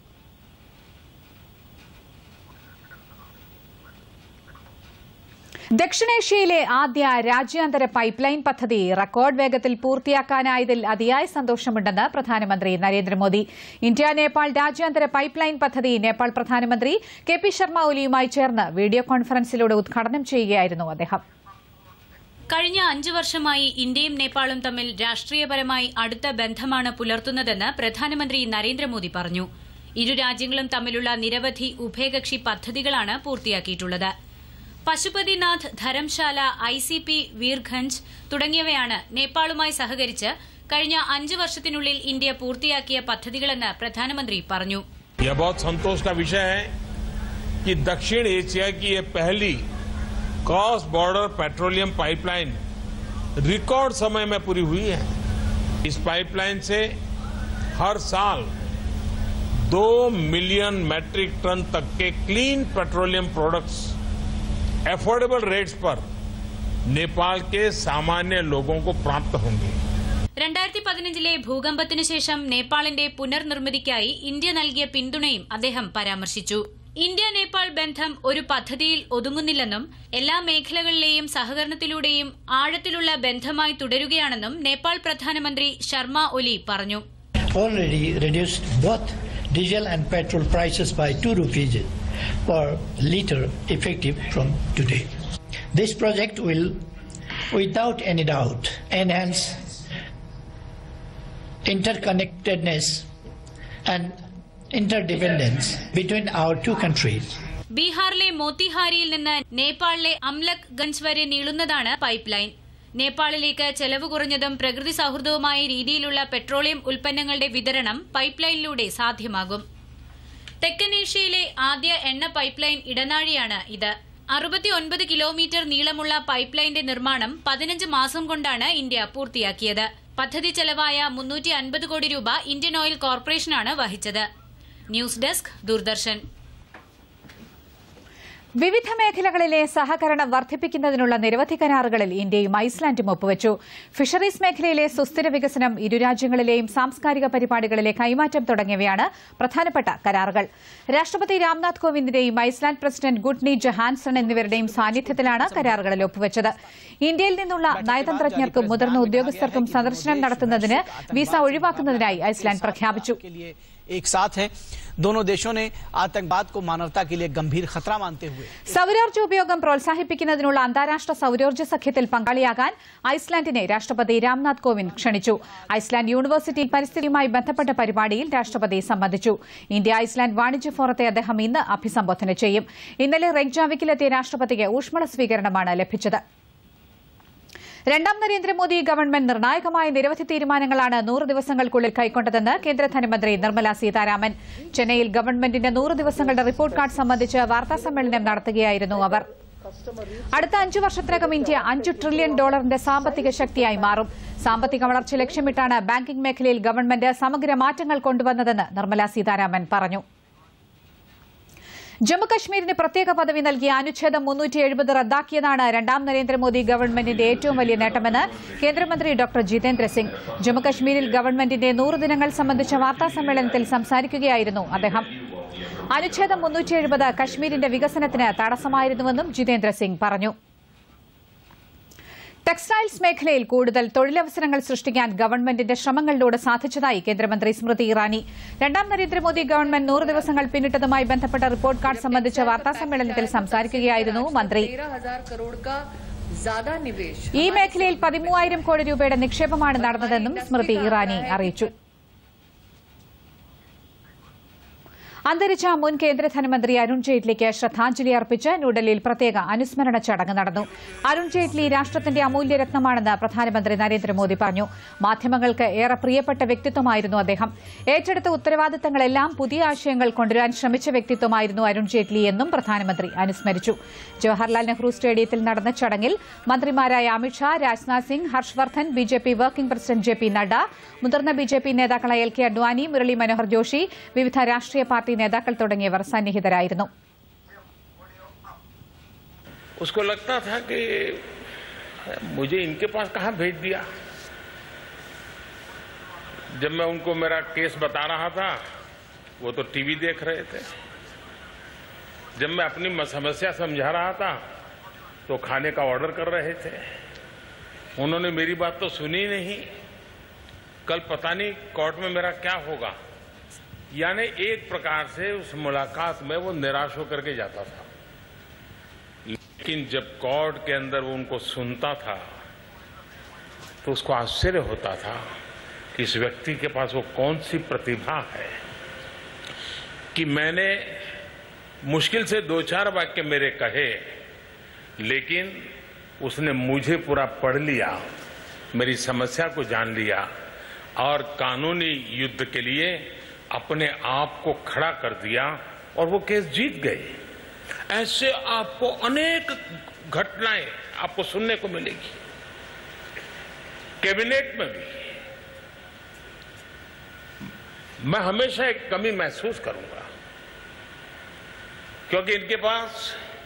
ദക്ഷിണേഷ്യയിലെ ആദ്യ രാജ്യാന്തര പൈപ്പ് ലൈൻ പദ്ധതി റെക്കോർഡ് വേഗത്തിൽ പൂർത്തിയാക്കാനായതിൽ അതിയായ സന്തോഷമുണ്ടെന്ന് പ്രധാനമന്ത്രി നരേന്ദ്രമോദി ഇന്ത്യ നേപ്പാൾ രാജ്യാന്തര പൈപ്പ് ലൈൻ പദ്ധതി നേപ്പാൾ പ്രധാനമന്ത്രി കെ പി ശർമ്മ ഒലിയുമായി ചേർന്ന് വീഡിയോ കോൺഫറൻസിലൂടെ ഉദ്ഘാടനം ചെയ്യുകയായിരുന്നു അദ്ദേഹം കഴിഞ്ഞ അഞ്ചു വർഷമായി ഇന്ത്യയും നേപ്പാളും തമ്മിൽ രാഷ്ട്രീയപരമായി അടുത്ത ബന്ധമാണ് പുലർത്തുന്നതെന്ന് പ്രധാനമന്ത്രി നരേന്ദ്രമോദി പറഞ്ഞു ഇരു രാജ്യങ്ങളും തമ്മിലുള്ള നിരവധി ഉഭയകക്ഷി പദ്ധതികളാണ് പൂർത്തിയാക്കിയിട്ടുള്ളത് Pashupatinath Dharamshala I C P Birgunj തുടങ്ങിയവയാണ് നേപ്പാളുമായി സഹകരിച്ച് കഴിഞ്ഞ അഞ്ചു വർഷത്തിനുള്ളിൽ ഇന്ത്യ പൂർത്തിയാക്കിയ പദ്ധതികളെന്ന് പ്രധാനമന്ത്രി പറഞ്ഞു यह बहुत संतोष का विषय है कि दक्षिण एशिया की ये पहली cross border petroleum pipeline record समय में पूरी हुई है इस पाइपलाइन से हर साल दो मिलियन मैट्रिक टन तक के clean petroleum products affordable rates पर नेपाल के सामान्य लोगों को प्राप्त होंगे രണ്ടായിരത്തി പതിനഞ്ചിലെ ഭൂകമ്പത്തിനു ശേഷം നേപ്പാളിന്റെ പുനർനിർമ്മിതിക്കായി ഇന്ത്യ നൽകിയ പിന്തുണയും അദ്ദേഹം പരാമർശിച്ചു ഇന്ത്യ നേപ്പാൾ ബന്ധം ഒരു പദ്ധതിയിൽ ഒതുങ്ങുന്നില്ലെന്നും എല്ലാ മേഖലകളിലെയും സഹകരണത്തിലൂടെയും ആഴത്തിലുള്ള ബന്ധമായി തുടരുകയാണെന്നും നേപ്പാൾ പ്രധാനമന്ത്രി ശർമ്മ ഒലി പറഞ്ഞു already reduced both diesel and petrol prices by 2 rupees per liter effective from today. This project will, without any doubt, enhance interconnectedness and interdependence between our two countries. ബീഹാറിലെ മോത്തിഹാരിയിൽ നിന്ന് നേപ്പാളിലെ അംലക് ഗഞ്ച് വരെ നീളുന്നതാണ് പൈപ്പ് ലൈൻ നേപ്പാളിലേക്ക് ചെലവ് കുറഞ്ഞതും പ്രകൃതി സൌഹൃദവുമായ രീതിയിലുള്ള പെട്രോളിയം ഉൽപ്പന്നങ്ങളുടെ വിതരണം പൈപ്പ് ലൈനിലൂടെ സാധ്യമാകും തെക്കൻ ഏഷ്യയിലെ ആദ്യ എണ്ണ പൈപ്പ് ലൈൻ ഇടനാഴിയാണ് ഇത് അറുപത്തിയൊൻപത് കിലോമീറ്റർ നീളമുള്ള പൈപ്പ് ലൈന്റെ നിർമ്മാണം പതിനഞ്ച് മാസം കൊണ്ടാണ് ഇന്ത്യ പൂർത്തിയാക്കിയത് പദ്ധതി ചെലവായ മുന്നൂറ്റി അൻപത് കോടി രൂപ ഇന്ത്യൻ ഓയിൽ കോർപ്പറേഷനാണ് വഹിച്ചത് ന്യൂസ് ഡെസ്ക് ദൂരദർശൻ വിവിധ മേഖലകളിലെ സഹകരണം വർദ്ധിപ്പിക്കുന്നതിനുള്ള നിരവധി കരാറുകളിൽ ഇന്ത്യയും ഐസ്ലാൻഡും ഒപ്പുവച്ചു ഫിഷറീസ് മേഖലയിലെ സുസ്ഥിര വികസനം ഇരു രാജ്യങ്ങളിലെയും സാംസ്കാരിക പരിപാടികളിലെ കൈമാറ്റം തുടങ്ങിയവയാണ് പ്രധാനപ്പെട്ട കരാറുകൾ രാഷ്ട്രപതി രാംനാഥ് കോവിന്ദിന്റെയും ഐസ്ലാൻഡ് പ്രസിഡന്റ് ഗുഡ്നി ജഹാൻസൺ എന്നിവരുടെയും സാന്നിധ്യത്തിലാണ് കരാറുകളിൽ ഒപ്പുവച്ചത് ഇന്ത്യയിൽ നിന്നുള്ള നയതന്ത്രജ്ഞർക്കും മുതിർന്ന ഉദ്യോഗസ്ഥർക്കും സന്ദർശനം നടത്തുന്നതിന് വിസ ഒഴിവാക്കുന്നതിനായി ഐസ്ലാൻഡ് പ്രഖ്യാപിച്ചു एक साथ है दोनों देशों ने आतंकवाद को मानवता के लिए गंभीर खतरा मानते हुए സൌരോർജ്ജ ഉപയോഗം പ്രോത്സാഹിപ്പിക്കുന്നതിനുള്ള അന്താരാഷ്ട്ര സൌരോർജ്ജ സഖ്യത്തിൽ പങ്കാളിയാകാൻ ഐസ്ലാൻഡിനെ രാഷ്ട്രപതി രാംനാഥ് കോവിന്ദ് ക്ഷണിച്ചു ഐസ്ലാൻഡ് യൂണിവേഴ്സിറ്റി പരിസ്ഥിതിയുമായി ബന്ധപ്പെട്ട പരിപാടിയിൽ രാഷ്ട്രപതി സംബന്ധിച്ചു ഇന്ത്യ ഐസ്ലാൻഡ് വാണിജ്യ ഫോറത്തെ അദ്ദേഹം ഇന്ന് അഭിസംബോധന ചെയ്യും ഇന്നലെ റെഗ്ജാവിക്കിലെത്തിയ രാഷ്ട്രപതിക്ക് ഊഷ്മള സ്വീകരണമാണ് ലഭിച്ചത് രണ്ടാം നരേന്ദ്രമോദി ഗവൺമെന്റ് നിർണായകമായ നിരവധി തീരുമാനങ്ങളാണ് നൂറ് ദിവസങ്ങൾക്കുള്ളിൽ കൈക്കൊണ്ടതെന്ന് കേന്ദ്ര ധനമന്ത്രി നിർമ്മല സീതാരാമൻ ചെന്നൈയിൽ ഗവൺമെന്റിന്റെ നൂറ് ദിവസങ്ങളുടെ റിപ്പോർട്ട് കാർഡ് സംബന്ധിച്ച് വാർത്താസമ്മേളനം നടത്തുകയായിരുന്നു അവർ അടുത്ത അഞ്ചു വർഷത്തിനകം ഇന്ത്യ അഞ്ചു ട്രില്യൺ ഡോളറിന്റെ സാമ്പത്തിക ശക്തിയായി മാറും സാമ്പത്തിക വളർച്ച ലക്ഷ്യമിട്ടാണ് ബാങ്കിംഗ് മേഖലയിൽ ഗവൺമെന്റ് സമഗ്ര മാറ്റങ്ങൾ കൊണ്ടുവന്നതെന്ന് നിർമ്മല സീതാരാമൻ പറഞ്ഞു ജമ്മുകശ്മീരിന് പ്രത്യേക പദവി നൽകിയ അനുച്ഛേദം മുന്നൂറ്റി എഴുപത് റദ്ദാക്കിയതാണ് രണ്ടാം നരേന്ദ്രമോദി ഗവൺമെന്റിന്റെ ഏറ്റവും വലിയ നേട്ടമെന്ന് കേന്ദ്രമന്ത്രി ഡോക്ടർ ജിതേന്ദ്ര സിംഗ് ജമ്മുകശ്മീരിൽ ഗവൺമെന്റിന്റെ നൂറ് ദിനങ്ങൾ സംബന്ധിച്ച വാർത്താസമ്മേളനത്തിൽ സംസാരിക്കുകയായിരുന്നു അദ്ദേഹം അനുച്ഛേദം മുന്നൂറ്റി എഴുപത് കശ്മീരിന്റെ വികസനത്തിന് തടസ്സമായിരുന്നുവെന്നും ജിതേന്ദ്ര സിംഗ് പറഞ്ഞു ടെക്സ്റ്റൈൽസ് മേഖലയിൽ കൂടുതൽ തൊഴിലവസരങ്ങൾ സൃഷ്ടിക്കാൻ ഗവൺമെന്റിന്റെ ശ്രമങ്ങളിലൂടെ സാധിച്ചതായി കേന്ദ്രമന്ത്രി സ്മൃതി ഇറാനി രണ്ടാം നരേന്ദ്രമോദി ഗവൺമെന്റ് നൂറ് ദിവസങ്ങൾ പിന്നിട്ടതുമായി ബന്ധപ്പെട്ട റിപ്പോർട്ട് കാർഡ് സംബന്ധിച്ച വാർത്താസമ്മേളനത്തിൽ സംസാരിക്കുകയായിരുന്നു മന്ത്രി ഈ മേഖലയിൽ പതിമൂവായിരം കോടി രൂപയുടെ നിക്ഷേപമാണ് നടന്നതെന്നും സ്മൃതി ഇറാനി അറിയിച്ചു അന്തരിച്ച മുൻ കേന്ദ്ര ധനമന്ത്രി അരുൺ ജെയ്റ്റ്ലിക്ക് ശ്രദ്ധാഞ്ജലി അർപ്പിച്ച് ന്യൂഡൽഹിയിൽ പ്രത്യേക അനുസ്മരണ ചടങ്ങ് നടന്നു അരുൺ ജെയ്റ്റ്ലി രാഷ്ട്രത്തിന്റെ അമൂല്യ രത്നമാണെന്ന് പ്രധാനമന്ത്രി നരേന്ദ്രമോദി പറഞ്ഞു മാധ്യമങ്ങൾക്ക് ഏറെ പ്രിയപ്പെട്ട വ്യക്തിത്വമായിരുന്നു അദ്ദേഹം ഏറ്റെടുത്ത ഉത്തരവാദിത്തങ്ങളെല്ലാം പുതിയ ആശയങ്ങൾ കൊണ്ടുവരാൻ ശ്രമിച്ച വ്യക്തിത്വമായിരുന്നു അരുൺ ജെയ്റ്റ്ലി എന്നും പ്രധാനമന്ത്രി അനുസ്മരിച്ചു ജവഹർലാൽ നെഹ്റു സ്റ്റേഡിയത്തിൽ നടന്ന ചടങ്ങിൽ മന്ത്രിമാരായ Amit Shah Rajnath Singh Harsh Vardhan BJP working president J P Nadda മുതിർന്ന ബിജെപി നേതാക്കളായ എൽ കെ അഡ്വാനി മുരളി മനോഹർ ജോഷി വിവിധ രാഷ്ട്രീയ പാർട്ടി നേതാക്കൾ തുടങ്ങിയവർ സന്നിഹിതരായിരുന്നു उसको लगता था कि मुझे इनके पास कहां भेज दिया जब मैं उनको मेरा केस बता रहा था वो तो टीवी देख रहे थे जब मैं अपनी समस्या समझा रहा था तो खाने का ऑर्डर कर रहे थे उन्होंने मेरी बात तो सुनी नहीं कल पता नहीं कोर्ट में मेरा क्या होगा यानी एक प्रकार से उस मुलाकात में वो निराश होकर के जाता था लेकिन जब कोर्ट के अंदर वो उनको सुनता था तो उसको आश्चर्य होता था कि इस व्यक्ति के पास वो कौन सी प्रतिभा है कि मैंने मुश्किल से दो चार वाक्य मेरे कहे लेकिन उसने मुझे पूरा पढ़ लिया मेरी समस्या को जान लिया और कानूनी युद्ध के लिए अपने आप को खड़ा कर दिया और वो केस जीत गए ऐसे आपको अनेक घटनाएं आपको सुनने को मिलेगी कैबिनेट में भी मैं हमेशा एक कमी महसूस करूंगा क्योंकि इनके पास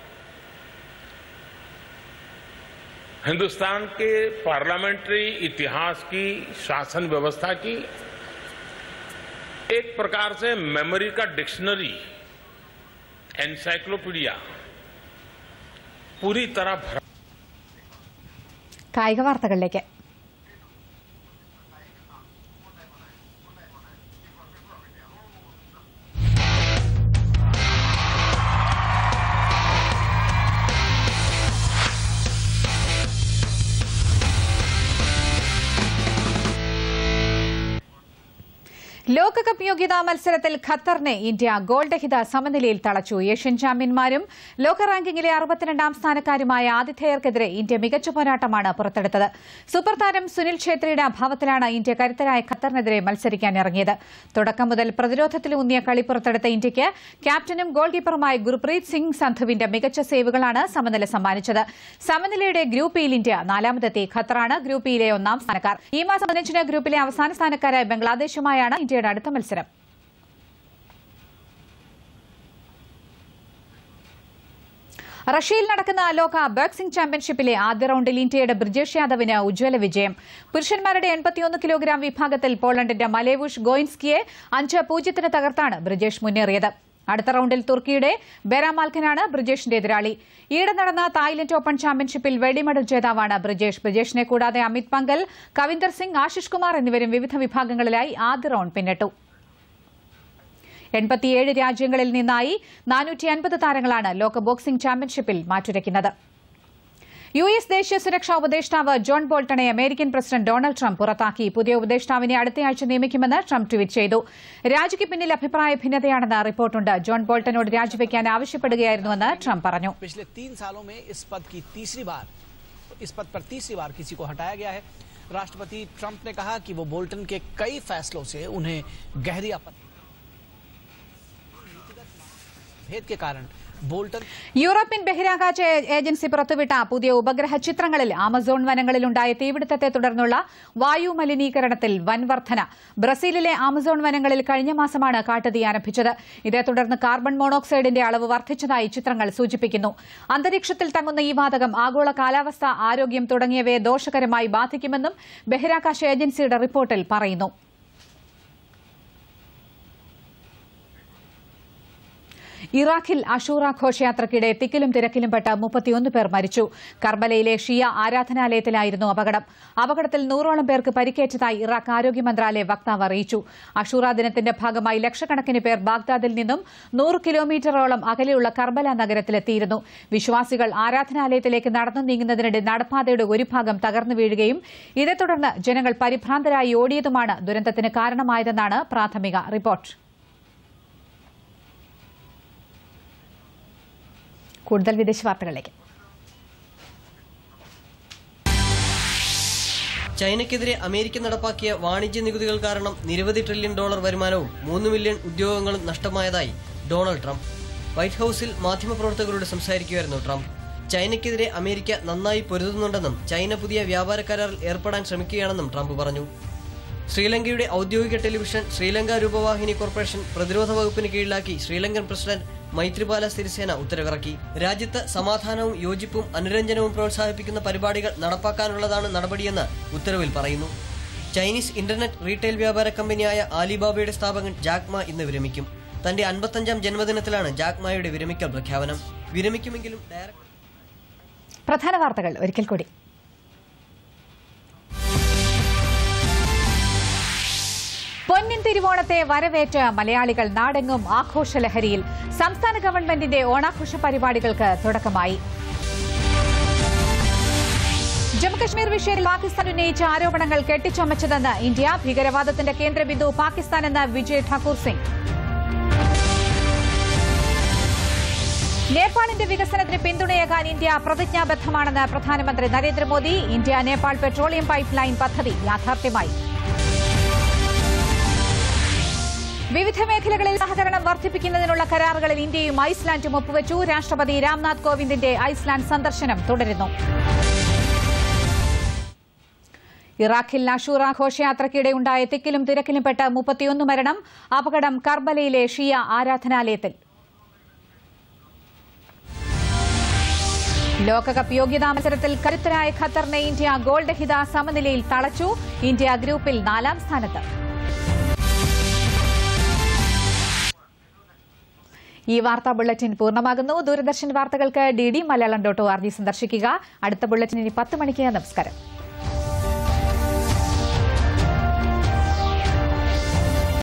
हिंदुस्तान के पार्लियामेंट्री इतिहास की शासन व्यवस्था की एक प्रकार से मेमोरी का डिक्शनरी एनसाइक्लोपीडिया पूरी तरह भरा കായിക വാർത്തകളിലേക്ക് ലോകകപ്പ് യോഗ്യതാ മത്സരത്തിൽ ഖത്തറിനെ ഇന്ത്യ ഗോൾ രഹിത സമനിലയിൽ തളച്ചു ഏഷ്യൻ ചാമ്പ്യന്മാരും ലോക റാങ്കിങ്ങിലെ അറുപത്തിരണ്ടാം സ്ഥാനക്കാരുമായ ആതിഥേയർക്കെതിരെ ഇന്ത്യ മികച്ച പോരാട്ടമാണ് പുറത്തെടുത്തത് സൂപ്പർ താരം സുനിൽ ഛേത്രിയുടെ അഭാവത്തിലാണ് ഇന്ത്യ കരുത്തരായ ഖത്തറിനെതിരെ മത്സരിക്കാൻ ഇറങ്ങിയത് തുടക്കം മുതൽ പ്രതിരോധത്തിലൂന്നിയ കളി പുറത്തെടുത്ത ഇന്ത്യയ്ക്ക് ക്യാപ്റ്റനും ഗോൾ കീപ്പറുമായ ഗുർപ്രീത് സിംഗ് സന്ധുവിന്റെ മികച്ച സേവുകളാണ് സമനില സമ്മാനിച്ചത് സമനിലയുടെ ഗ്രൂപ്പ് ഇയിൽ ഇന്ത്യ നാലാമതെത്തി ഖത്തറാണ് ഗ്രൂപ്പ് ഇയിലെ ഒന്നാം സ്ഥാനക്കാർ ഈ മാസം പതിനഞ്ചിന് ഗ്രൂപ്പിലെ അവസാന സ്ഥാനക്കാരായ ബംഗ്ലാദേശുമായാണ് ഇന്ത്യയുടെ അടുത്ത മത്സരം റഷ്യയിൽ നടക്കുന്ന ലോക ബോക്സിംഗ് ചാമ്പ്യൻഷിപ്പിലെ ആദ്യ റൌണ്ടിൽ ഇന്ത്യയുടെ ബ്രിജേഷ് യാദവിന് ഉജ്ജ്വല വിജയം പുരുഷന്മാരുടെ എൺപത്തിയൊന്ന് കിലോഗ്രാം വിഭാഗത്തിൽ പോളണ്ടിന്റെ മലേവുഷ് ഗോയിൻസ്കിയെ അഞ്ച് പൂജ്യത്തിന് തകർത്താണ് ബ്രിജേഷ് മുന്നേറിയത് അടുത്ത റൌണ്ടിൽ തുർക്കിയുടെ ബെറാമാൽക്കനാണ് ബ്രിജേഷിന്റെ എതിരാളി ഈയിടെ നടന്ന തായ്ലൻഡ് ഓപ്പൺ ചാമ്പ്യൻഷിപ്പിൽ വെടിമെഡൽ ജേതാവാണ് ബ്രിജേഷ് ബ്രിജേഷിനെ കൂടാതെ അമിത് പങ്കൽ കവിന്ദർ സിംഗ് ആശിഷ് കുമാർ എന്നിവരും വിവിധ വിഭാഗങ്ങളിലായി ആദ്യ റൌണ്ട് പിന്നിട്ടു എൺപത്തിയേഴ് രാജ്യങ്ങളിൽ നിന്നായി നാനൂറ്റി അൻപത് താരങ്ങളാണ് ലോക ബോക്സിംഗ് ചാമ്പ്യൻഷിപ്പിൽ മാറ്റുരയ്ക്കുന്നത് യു എസ് ദേശീയ സുരക്ഷാ ഉപദേഷ്ടാവ് ജോൺ ബോൾട്ടണെ അമേരിക്കൻ പ്രസിഡന്റ് ഡൊണാൾഡ് ട്രംപ് പുറത്താക്കി പുതിയ ഉപദേഷ്ടാവിനെ അടുത്തയാഴ്ച നിയമിക്കുമെന്ന് ട്രംപ് ട്വീറ്റ് ചെയ്തു രാജിക്ക് പിന്നിൽ അഭിപ്രായ ഭിന്നതയാണെന്ന് റിപ്പോർട്ടുണ്ട് ജോൺ ബോൾട്ടനോട് രാജിവെക്കാൻ ആവശ്യപ്പെടുകയായിരുന്നുവെന്ന് ട്രംപ് പറഞ്ഞു पिछले तीन सालों में इस पद की तीसरी बार इस पद पर तीसरी बार किसी को हटाया गया है राष्ट्रपति ट्रंप ने कहा कि वो बोल्टन के कई फैसलों से उन्हें गहरी आपत्ति भेद के कारण बोल्टन യൂറോപ്യൻ ബഹിരാകാശ ഏജൻസി പുറത്തുവിട്ട പുതിയ ഉപഗ്രഹ ചിത്രങ്ങളിൽ ആമസോൺ വനങ്ങളിലുണ്ടായ തീപിടുത്തത്തെ തുടർന്നുള്ള വായു മലിനീകരണത്തിൽ വൻ വർധന ബ്രസീലിലെ ആമസോൺ വനങ്ങളിൽ കഴിഞ്ഞ മാസമാണ് കാട്ടുതീ ആരംഭിച്ചത് ഇതേ തുടർന്ന് കാർബൺ മോണോക്സൈഡിന്റെ അളവ് വർദ്ധിച്ചതായി ചിത്രങ്ങൾ സൂചിപ്പിക്കുന്നു അന്തരീക്ഷത്തിൽ തങ്ങുന്ന ഈ വാതകം ആഗോള കാലാവസ്ഥ ആരോഗ്യം തുടങ്ങിയവയെ ദോഷകരമായി ബാധിക്കുമെന്നും ബഹിരാകാശ ഏജൻസിയുടെ റിപ്പോർട്ടിൽ പറയുന്നു ഇറാഖിൽ അഷൂറ ഘോഷയാത്രയ്ക്കിടെ തിക്കിലും തിരക്കിലും പെട്ട് മുപ്പത്തിയൊന്ന് പേർ മരിച്ചു കർബലയിലെ ഷിയ ആരാധനാലയത്തിലായിരുന്നു അപകടം അപകടത്തിൽ നൂറോളം പേർക്ക് പരിക്കേറ്റതായി ഇറാഖ് ആരോഗ്യ മന്ത്രാലയ വക്താവ് അറിയിച്ചു അഷൂറ ദിനത്തിന്റെ ഭാഗമായി ലക്ഷക്കണക്കിന് പേർ ബാഗ്ദാദിൽ നിന്നും നൂറ് കിലോമീറ്ററോളം അകലെയുള്ള കർബല നഗരത്തിലെത്തിയിരുന്നു വിശ്വാസികൾ ആരാധനാലയത്തിലേക്ക് നടന്നു നീങ്ങുന്നതിനിടെ നടപ്പാതയുടെ ഒരു ഭാഗം തകർന്നു വീഴുകയും ഇതേ തുടർന്ന് ജനങ്ങൾ പരിഭ്രാന്തരായി ഓടിയതുമാണ് ദുരന്തത്തിന് കാരണമായതെന്നാണ് പ്രാഥമിക റിപ്പോർട്ട് കൂടുതൽ വിദേശ വാർത്തകളിലേക്ക് ചൈനയ്ക്കെതിരെ അമേരിക്ക നടപ്പാക്കിയ വാണിജ്യ നികുതികൾ കാരണം നിരവധി ട്രില്യൺ ഡോളർ വരുമാനവും മൂന്ന് മില്യൺ ഉദ്യോഗങ്ങളും നഷ്ടമായതായി ഡൊണാൾഡ് ട്രംപ് വൈറ്റ് ഹൌസിൽ മാധ്യമപ്രവർത്തകരോട് സംസാരിക്കുകയായിരുന്നു ട്രംപ് ചൈനയ്ക്കെതിരെ അമേരിക്ക നന്നായി പൊരുതുന്നുണ്ടെന്നും ചൈന പുതിയ വ്യാപാര കരാറിൽ ഏർപ്പെടാൻ ശ്രമിക്കുകയാണെന്നും ട്രംപ് പറഞ്ഞു ശ്രീലങ്കയുടെ ഔദ്യോഗിക ടെലിവിഷൻ ശ്രീലങ്ക രൂപവാഹിനി കോർപ്പറേഷൻ പ്രതിരോധ വകുപ്പിന് കീഴിലാക്കി ശ്രീലങ്കൻ പ്രസിഡന്റ് മൈത്രിപാല സിരിസേന ഉത്തരവിറക്കി രാജ്യത്ത് സമാധാനവും യോജിപ്പും അനുരഞ്ജനവും പ്രോത്സാഹിപ്പിക്കുന്ന പരിപാടികൾ നടപ്പാക്കാനുള്ളതാണ് നടപടിയെന്ന് ഉത്തരവിൽ പറയുന്നു ചൈനീസ് ഇന്റർനെറ്റ് റീറ്റെയിൽ വ്യാപാര കമ്പനിയായ ആലിബാബയുടെ സ്ഥാപകൻ ജാക്മ ഇന്ന് വിരമിക്കും തന്റെ അൻപത്തഞ്ചാം ജന്മദിനത്തിലാണ് ജാക്മായുടെ വിരമിക്കൽ പ്രഖ്യാപനം വിരമിക്കുമെങ്കിലും ഡയറക്ടർ പ്രധാന വാർത്തകൾ ഒരിക്കൽ കൂടി പൊന്നിൻ തിരുവോണത്തെ വരവേറ്റ് മലയാളികൾ നാടെങ്ങും ആഘോഷലഹരിയിൽ സംസ്ഥാന ഗവൺമെന്റിന്റെ ഓണാഘോഷ പരിപാടികൾക്ക് തുടക്കമായി ജമ്മുകശ്മീർ വിഷയത്തിൽ പാകിസ്ഥാൻ ഉന്നയിച്ച ആരോപണങ്ങൾ കെട്ടിച്ചമച്ചതെന്ന് ഇന്ത്യ ഭീകരവാദത്തിന്റെ കേന്ദ്രബിന്ദു പാകിസ്ഥാനെന്ന് വിജയ് ഠാക്കൂർ സിംഗ് നേപ്പാളിന്റെ വികസനത്തിന് പിന്തുണയേകാൻ ഇന്ത്യ പ്രതിജ്ഞാബദ്ധമാണെന്ന് പ്രധാനമന്ത്രി Narendra Modi India Nepal petroleum pipeline പദ്ധതി യാഥാർത്ഥ്യമായി വിവിധ മേഖലകളിൽ സഹകരണം വർദ്ധിപ്പിക്കുന്നതിനുള്ള കരാറുകളിൽ ഇന്ത്യയും ഐസ്ലാൻഡും ഒപ്പുവച്ചു രാഷ്ട്രപതി രാംനാഥ് കോവിന്ദിന്റെ ഐസ്ലാൻഡ് സന്ദർശനം തുടരുന്നു ഇറാഖിൽ അഷൂറ ഘോഷയാത്രയ്ക്കിടെ ഉണ്ടായ തിക്കിലും തിരക്കിലും പെട്ട് മുപ്പത്തിയൊന്ന് മരണം അപകടം കർബലയിലെ ഷിയ ആരാധനാലയത്തിൽ ലോകകപ്പ് യോഗ്യതാ മത്സരത്തിൽ കരുത്തരായ ഖത്തറിനെ ഇന്ത്യ ഗോൾ രഹിത സമനിലയിൽ തളച്ചു ഇന്ത്യ ഗ്രൂപ്പിൽ നാലാം സ്ഥാനത്ത് ഈ വാർത്താ ബുള്ളറ്റിൻ പൂർണ്ണമാകുന്നു ദൂരദർശൻ വാർത്തകൾക്ക് D D Malayalam dot O R G സന്ദർശിക്കുക അടുത്ത ബുള്ളറ്റിൻ ഇനി പത്ത് മണിക്ക് നമസ്കാരം